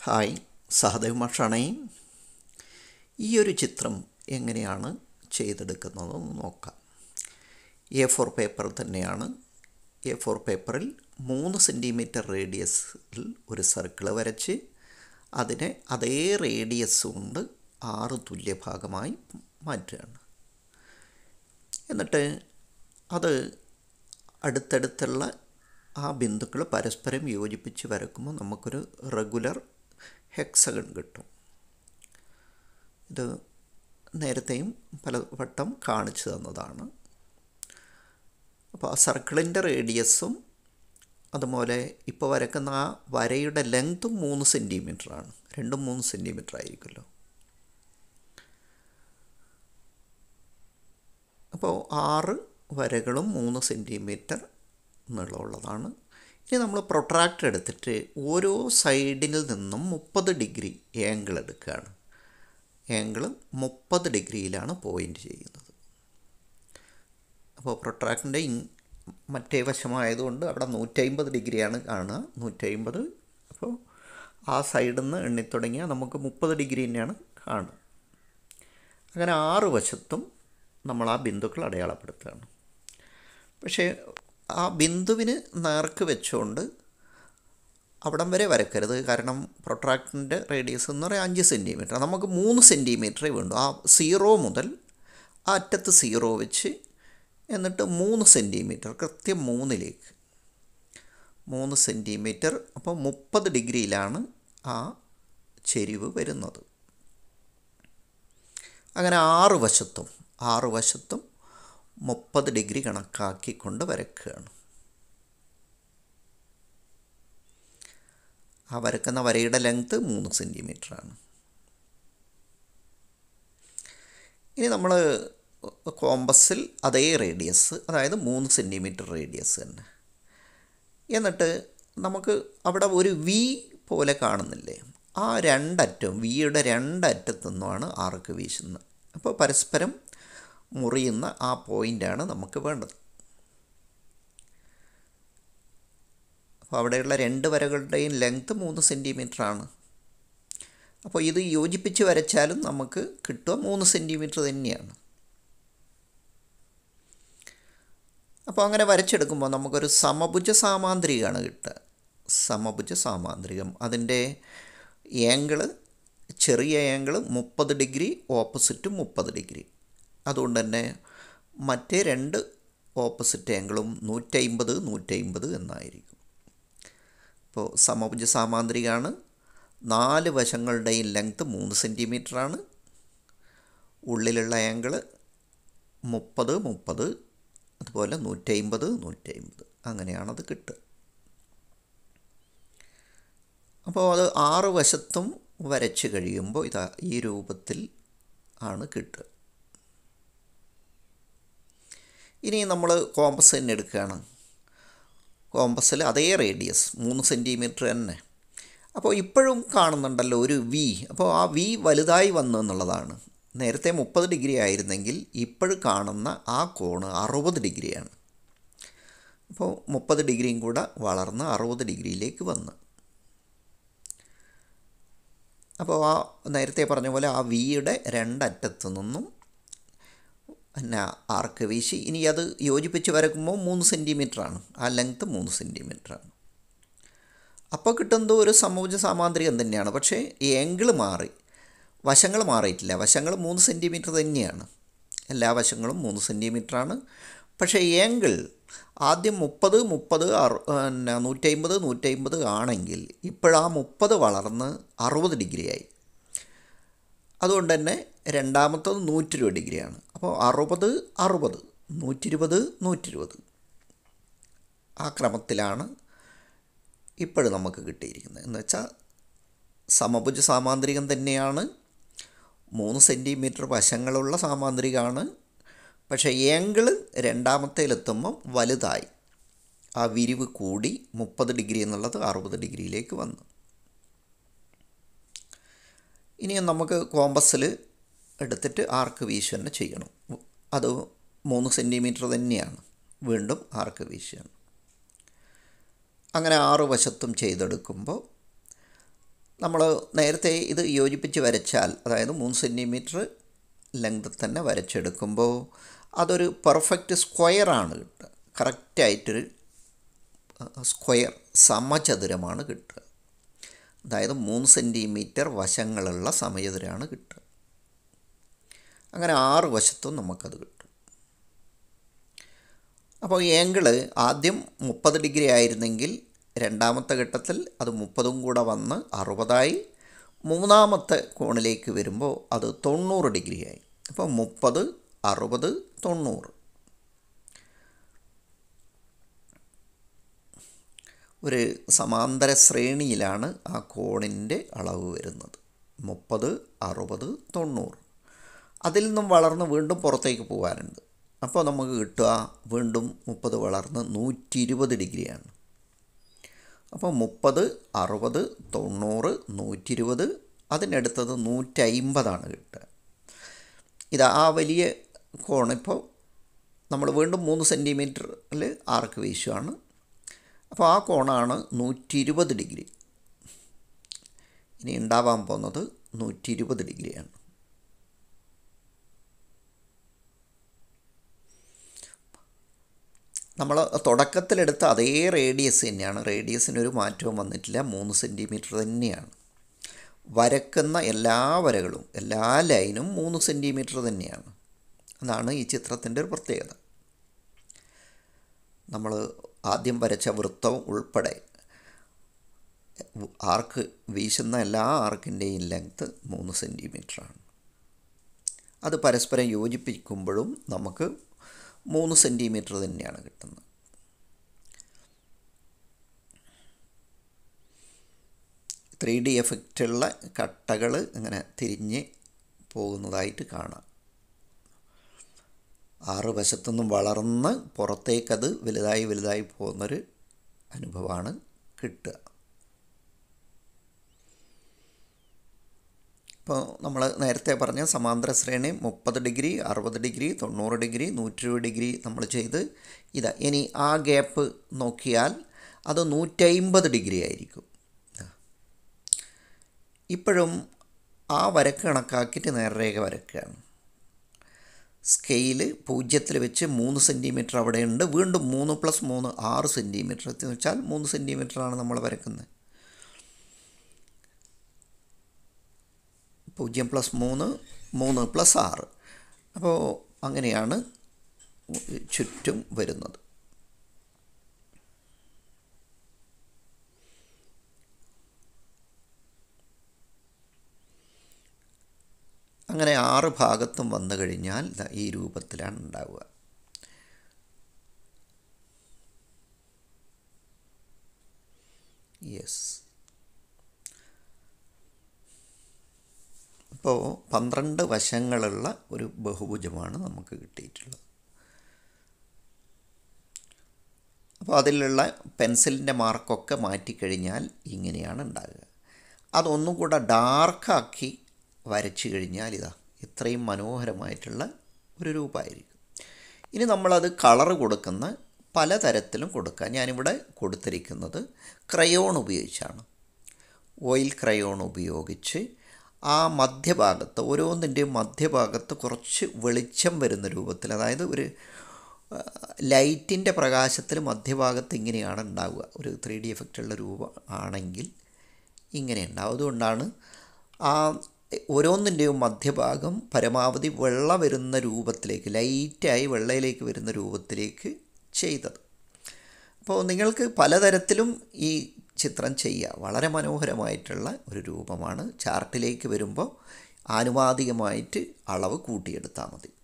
hi Sahadev മാഷാണേ ഈ ഒരു ചിത്രം എങ്ങനെയാണ് ചെയ്തെടുക്കുന്നതെന്ന് നോക്കാം എ ഫോർ പേപ്പർ തന്നെയാണ് എ ഫോർ പേപ്പറിൽ മൂന്ന് സെൻറ്റിമീറ്റർ റേഡിയസിൽ ഒരു സർക്കിൾ വരച്ച് അതിനെ അതേ റേഡിയസ് കൊണ്ട് ആറ് തുല്യ ഭാഗമായി മാറ്റുകയാണ് എന്നിട്ട് അത് അടുത്തടുത്തുള്ള ആ ബിന്ദുക്കൾ പരസ്പരം യോജിപ്പിച്ച് വരക്കുമ്പോൾ നമുക്കൊരു റെഗുലർ ഹെക്സഗൺ കിട്ടും ഇത് നേരത്തെയും പലവട്ടം കാണിച്ചു തന്നതാണ് അപ്പോൾ ആ സർക്കിളിൻ്റെ റേഡിയസും അതുപോലെ ഇപ്പോൾ വരക്കുന്ന ആ വരയുടെ ലെങ്ത്തും മൂന്ന് സെൻറ്റിമീറ്ററാണ് രണ്ടും മൂന്ന് സെൻറ്റിമീറ്റർ ആയിരിക്കുമല്ലോ അപ്പോൾ ആറ് വരകളും മൂന്ന് സെൻറ്റിമീറ്റർ നീളമുള്ളതാണ് ഇനി നമ്മൾ പ്രൊട്രാക്ടർ എടുത്തിട്ട് ഓരോ സൈഡിൽ നിന്നും മുപ്പത് ഡിഗ്രി ഏങ്കിൾ എടുക്കുകയാണ് ഏങ്കിൾ മുപ്പത് ഡിഗ്രിയിലാണ് പോയിൻ്റ് ചെയ്യുന്നത് അപ്പോൾ പ്രൊട്രാക്ടറിൻ്റെ മറ്റേ വശമായതുകൊണ്ട് അവിടെ നൂറ്റമ്പത് ഡിഗ്രിയാണ് കാണുക നൂറ്റമ്പത് അപ്പോൾ ആ സൈഡിൽ നിന്ന് എണ്ണിത്തുടങ്ങിയാൽ നമുക്ക് മുപ്പത് ഡിഗ്രി തന്നെയാണ് കാണുക അങ്ങനെ ആറ് വശത്തും നമ്മൾ ആ ബിന്ദുക്കൾ അടയാളപ്പെടുത്തുകയാണ് പക്ഷേ ആ ബിന്ദുവിന് നേർക്ക് വെച്ചുകൊണ്ട് അവിടം വരെ വരക്കരുത് കാരണം പ്രൊട്രാക്ടറിൻ്റെ റേഡിയസ് എന്ന് പറയുന്നത് അഞ്ച് സെൻറ്റിമീറ്റർ നമുക്ക് മൂന്ന് സെൻറ്റിമീറ്ററേ വേണ്ടു ആ സീറോ മുതൽ ആ അറ്റത്ത് സീറോ വെച്ച് എന്നിട്ട് മൂന്ന് സെൻറ്റിമീറ്റർ കൃത്യം മൂന്നിലേക്ക് മൂന്ന് സെൻറ്റിമീറ്റർ അപ്പോൾ മുപ്പത് ഡിഗ്രിയിലാണ് ആ ചെരിവ് വരുന്നത് അങ്ങനെ ആറ് വശത്തും ആറ് വശത്തും മുപ്പത് ഡിഗ്രി കണക്കാക്കിക്കൊണ്ട് വരക്കുകയാണ് ആ വരക്കുന്ന വരയുടെ ലെങ്ത്ത് മൂന്ന് സെൻറ്റിമീറ്ററാണ് ഇനി നമ്മൾ കോമ്പസിൽ അതേ റേഡിയസ് അതായത് മൂന്ന് സെൻറ്റിമീറ്റർ റേഡിയസ് തന്നെ എന്നിട്ട് നമുക്ക് അവിടെ ഒരു വി പോലെ കാണുന്നില്ലേ ആ രണ്ടറ്റവും വിയുടെ രണ്ടറ്റത്തു നിന്നുമാണ് ആർക്ക് വീശുന്നത് അപ്പോൾ പരസ്പരം മുറിയുന്ന ആ പോയിൻ്റാണ് നമുക്ക് വേണ്ടത് അപ്പോൾ അവിടെയുള്ള രണ്ട് വരകളുടെയും ലെങ്ത്ത് മൂന്ന് സെൻറ്റിമീറ്റർ ആണ് അപ്പോൾ ഇത് യോജിപ്പിച്ച് വരച്ചാലും നമുക്ക് കിട്ടുക മൂന്ന് സെൻറ്റിമീറ്റർ തന്നെയാണ് അപ്പോൾ അങ്ങനെ വരച്ചെടുക്കുമ്പോൾ നമുക്കൊരു സമഭുജ സാമാന്ത്രികമാണ് കിട്ടുക സമഭുജ സാമാന്ത്രികം അതിൻ്റെ ഏങ്കിള് ചെറിയ ഏങ്കിള് മുപ്പത് ഡിഗ്രി ഓപ്പോസിറ്റ് മുപ്പത് ഡിഗ്രി അതുകൊണ്ട് തന്നെ മറ്റേ രണ്ട് ഓപ്പോസിറ്റ് ആംഗിളും നൂറ്റമ്പത് നൂറ്റമ്പത് എന്നായിരിക്കും ഇപ്പോൾ സമഭുജ സാമാന്ത്രികമാണ് നാല് വശങ്ങളുടെയും ലെങ്ത്ത് മൂന്ന് സെൻറ്റിമീറ്ററാണ് ഉള്ളിലുള്ള ആംഗിള് മുപ്പത് മുപ്പത് അതുപോലെ നൂറ്റമ്പത് നൂറ്റമ്പത് അങ്ങനെയാണത് കിട്ടുക അപ്പോൾ അത് ആറ് വശത്തും വരച്ച് കഴിയുമ്പോൾ ഇതാ ഈ രൂപത്തിൽ ആണ് കിട്ടുക ഇനി നമ്മൾ കോമ്പസ് തന്നെ എടുക്കുകയാണ് കോമ്പസിൽ അതേ റേഡിയസ് മൂന്ന് സെൻറ്റിമീറ്റർ തന്നെ അപ്പോൾ ഇപ്പോഴും കാണുന്നുണ്ടല്ലോ ഒരു വി അപ്പോൾ ആ വി വലുതായി വന്നു എന്നുള്ളതാണ് നേരത്തെ മുപ്പത് ഡിഗ്രി ആയിരുന്നെങ്കിൽ ഇപ്പോഴും കാണുന്ന ആ കോണ് അറുപത് ഡിഗ്രിയാണ് അപ്പോൾ മുപ്പത് ഡിഗ്രിയും കൂടെ വളർന്ന് അറുപത് ഡിഗ്രിയിലേക്ക് വന്ന് അപ്പോൾ ആ നേരത്തെ പറഞ്ഞ പോലെ ആ വിയുടെ രണ്ടറ്റത്തു നിന്നും പിന്നെ ആർക്ക് വീശി ഇനി അത് യോജിപ്പിച്ച് വരക്കുമ്പോൾ മൂന്ന് സെൻറ്റിമീറ്ററാണ് ആ ലെങ്ത്ത് മൂന്ന് സെൻറ്റിമീറ്ററാണ് അപ്പോൾ കിട്ടുന്നത് ഒരു സമൂജ സാമാന്ത്രികം തന്നെയാണ് പക്ഷേ ഏങ്കിൾ മാറി വശങ്ങൾ മാറിയിട്ടില്ല വശങ്ങൾ മൂന്ന് സെൻറ്റിമീറ്റർ തന്നെയാണ് എല്ലാ വശങ്ങളും മൂന്ന് സെൻറ്റിമീറ്ററാണ് പക്ഷേ ഏങ്കിൾ ആദ്യം മുപ്പത് മുപ്പത് അറു പിന്നെ നൂറ്റമ്പത് നൂറ്റമ്പത് ആണെങ്കിൽ ഇപ്പോഴാ മുപ്പത് വളർന്ന് അറുപത് ഡിഗ്രിയായി അതുകൊണ്ട് തന്നെ രണ്ടാമത്തത് നൂറ്റി ഇരുപത് ഡിഗ്രിയാണ് അപ്പോൾ അറുപത് അറുപത് നൂറ്റിരുപത് നൂറ്റിരുപത് ആ ക്രമത്തിലാണ് ഇപ്പോഴും നമുക്ക് കിട്ടിയിരിക്കുന്നത് എന്ന് വെച്ചാൽ സമഭുജ സാമാന്ത്രികം തന്നെയാണ് മൂന്ന് സെൻറ്റിമീറ്റർ വശങ്ങളുള്ള സാമാന്ത്രികമാണ് പക്ഷേ ഏങ്കിൾ രണ്ടാമത്തേലെത്തുമ്പം വലുതായി ആ വിരിവ് കൂടി മുപ്പത് ഡിഗ്രി എന്നുള്ളത് അറുപത് ഡിഗ്രിയിലേക്ക് വന്നു ഇനി നമുക്ക് കോമ്പസിൽ എടുത്തിട്ട് ആർക്ക് വീശ് തന്നെ ചെയ്യണം അത് മൂന്ന് സെൻറ്റിമീറ്റർ തന്നെയാണ് വീണ്ടും ആർക്ക് വീശുകയാണ് അങ്ങനെ ആറ് വശത്തും ചെയ്തെടുക്കുമ്പോൾ നമ്മൾ നേരത്തെ ഇത് യോജിപ്പിച്ച് വരച്ചാൽ അതായത് മൂന്ന് സെൻറ്റിമീറ്റർ ലെങ്ത് തന്നെ വരച്ചെടുക്കുമ്പോൾ അതൊരു പെർഫെക്റ്റ് സ്ക്വയറാണ് കിട്ടുക കറക്റ്റായിട്ടൊരു സ്ക്വയർ സമചതുരമാണ് കിട്ടുക അതായത് മൂന്ന് സെൻറ്റിമീറ്റർ വശങ്ങളുള്ള സമചതുരമാണ് കിട്ടുക അങ്ങനെ ആറ് വശത്തും നമുക്കത് കിട്ടും അപ്പോൾ ഏങ്കിള് ആദ്യം മുപ്പത് ഡിഗ്രി ആയിരുന്നെങ്കിൽ രണ്ടാമത്തെ ഘട്ടത്തിൽ അത് മുപ്പതും കൂടെ വന്ന് അറുപതായി മൂന്നാമത്തെ കോണിലേക്ക് വരുമ്പോൾ അത് തൊണ്ണൂറ് ഡിഗ്രിയായി അപ്പോൾ മുപ്പത് അറുപത് തൊണ്ണൂറ് ഒരു സമാന്തര ശ്രേണിയിലാണ് ആ കോണിൻ്റെ അളവ് വരുന്നത് മുപ്പത് അറുപത് തൊണ്ണൂറ് അതിൽ നിന്നും വളർന്ന് വീണ്ടും പുറത്തേക്ക് പോകാനുണ്ട് അപ്പോൾ നമുക്ക് കിട്ടുക വീണ്ടും മുപ്പത് വളർന്ന് നൂറ്റി ഇരുപത് ഡിഗ്രിയാണ് അപ്പോൾ മുപ്പത് അറുപത് തൊണ്ണൂറ് നൂറ്റി ഇരുപത് അതിനടുത്തത് നൂറ്റമ്പതാണ് കിട്ടുക ഇത് ആ വലിയ കോണിപ്പോൾ നമ്മൾ വീണ്ടും മൂന്ന് സെൻറ്റിമീറ്ററിൽ ആർക്ക് വീശുകയാണ് അപ്പോൾ ആ കോണാണ് നൂറ്റി ഇരുപത് ഡിഗ്രി ഇനി ഉണ്ടാവാൻ പോകുന്നത് നൂറ്റി ഇരുപത് ഡിഗ്രിയാണ് നമ്മൾ തുടക്കത്തിലെടുത്ത അതേ റേഡിയസ് തന്നെയാണ് റേഡിയസിനൊരു മാറ്റവും വന്നിട്ടില്ല മൂന്ന് സെൻറ്റിമീറ്റർ തന്നെയാണ് വരക്കുന്ന എല്ലാ വരകളും എല്ലാ ലൈനും മൂന്ന് സെൻറ്റിമീറ്റർ തന്നെയാണ് അതാണ് ഈ ചിത്രത്തിൻ്റെ ഒരു പ്രത്യേകത നമ്മൾ ആദ്യം വരച്ച വൃത്തവും ഉൾപ്പെടെ ആർക്ക് വീശുന്ന എല്ലാ ആർക്കിൻ്റെയും ലെങ്ത്ത് മൂന്ന് സെൻറ്റിമീറ്ററാണ് അത് പരസ്പരം യോജിപ്പിക്കുമ്പോഴും നമുക്ക് മൂന്ന് സെൻറ്റിമീറ്റർ തന്നെയാണ് കിട്ടുന്നത് ത്രീ ഡി എഫക്റ്റുള്ള കട്ടകൾ ഇങ്ങനെ തിരിഞ്ഞ് പോകുന്നതായിട്ട് കാണാം ആറ് വശത്തുനിന്നും വളർന്ന് പുറത്തേക്കത് വലുതായി വലുതായി പോകുന്നൊരു അനുഭവമാണ് കിട്ടുക ഇപ്പോൾ നമ്മൾ നേരത്തെ പറഞ്ഞ സമാന്തര ശ്രേണി മുപ്പത് ഡിഗ്രി അറുപത് ഡിഗ്രി തൊണ്ണൂറ് ഡിഗ്രി നൂറ്റി ഇരുപത് ഡിഗ്രി നമ്മൾ ചെയ്ത് ഇതാ ഇനി ആ ഗ്യാപ്പ് നോക്കിയാൽ അത് നൂറ്റമ്പത് ഡിഗ്രി ആയിരിക്കും ഇപ്പോഴും ആ വരക്ക് കണക്കാക്കിയിട്ട് നേർരേഖ വരക്കുകയാണ് സ്കെയില് പൂജ്യത്തിൽ വെച്ച് മൂന്ന് സെൻറ്റിമീറ്റർ അവിടെയുണ്ട് വീണ്ടും മൂന്ന് പ്ലസ് മൂന്ന് ആറ് സെൻറ്റിമീറ്റർ എന്ന് വെച്ചാൽ മൂന്ന് സെൻറ്റിമീറ്ററാണ് നമ്മൾ വരക്കുന്നത് പൂജ്യം പ്ലസ് മൂന്ന് മൂന്ന് പ്ലസ് ആറ് അപ്പോൾ അങ്ങനെയാണ് ചുറ്റും വരുന്നത് അങ്ങനെ ആറ് ഭാഗത്തും വന്നു കഴിഞ്ഞാൽ ഈ രൂപത്തിലാണ് ഉണ്ടാവുക യെസ് ഇപ്പോൾ പന്ത്രണ്ട് വശങ്ങളുള്ള ഒരു ബഹുഭുജമാണ് നമുക്ക് കിട്ടിയിട്ടുള്ളത് അപ്പോൾ അതിലുള്ള പെൻസിലിൻ്റെ മാർക്കൊക്കെ മാറ്റിക്കഴിഞ്ഞാൽ ഇങ്ങനെയാണ് ഉണ്ടാകുക അതൊന്നും കൂടെ ഡാർക്കാക്കി വരച്ചു കഴിഞ്ഞാൽ ഇതാ ഇത്രയും മനോഹരമായിട്ടുള്ള ഒരു രൂപമായിരിക്കും ഇനി നമ്മളത് കളറ് കൊടുക്കുന്ന പലതരത്തിലും കൊടുക്കാം ഞാനിവിടെ കൊടുത്തിരിക്കുന്നത് ക്രയോൺ ഉപയോഗിച്ചാണ് ഓയിൽ ക്രയോൺ ഉപയോഗിച്ച് ആ മധ്യഭാഗത്ത് ഓരോന്നിൻ്റെയും മധ്യഭാഗത്ത് കുറച്ച് വെളിച്ചം വരുന്ന രൂപത്തിൽ അതായത് ഒരു ലൈറ്റിൻ്റെ പ്രകാശത്തിൽ മധ്യഭാഗത്ത് ഇങ്ങനെയാണ് ഉണ്ടാവുക ഒരു ത്രീ ഡി എഫക്റ്റുള്ള രൂപം ആണെങ്കിൽ ഇങ്ങനെ ഉണ്ടാവും അതുകൊണ്ടാണ് ആ ഓരോന്നിൻ്റെയും മധ്യഭാഗം പരമാവധി വെള്ള വരുന്ന രൂപത്തിലേക്ക് ലൈറ്റായി വെള്ളയിലേക്ക് വരുന്ന രൂപത്തിലേക്ക് ചെയ്തത് അപ്പോൾ നിങ്ങൾക്ക് പലതരത്തിലും ഈ ചിത്രം ചെയ്യുക വളരെ മനോഹരമായിട്ടുള്ള ഒരു രൂപമാണ് ചാർട്ടിലേക്ക് വരുമ്പോൾ ആനുപാതികമായിട്ട് അളവ് കൂട്ടിയെടുത്താൽ മതി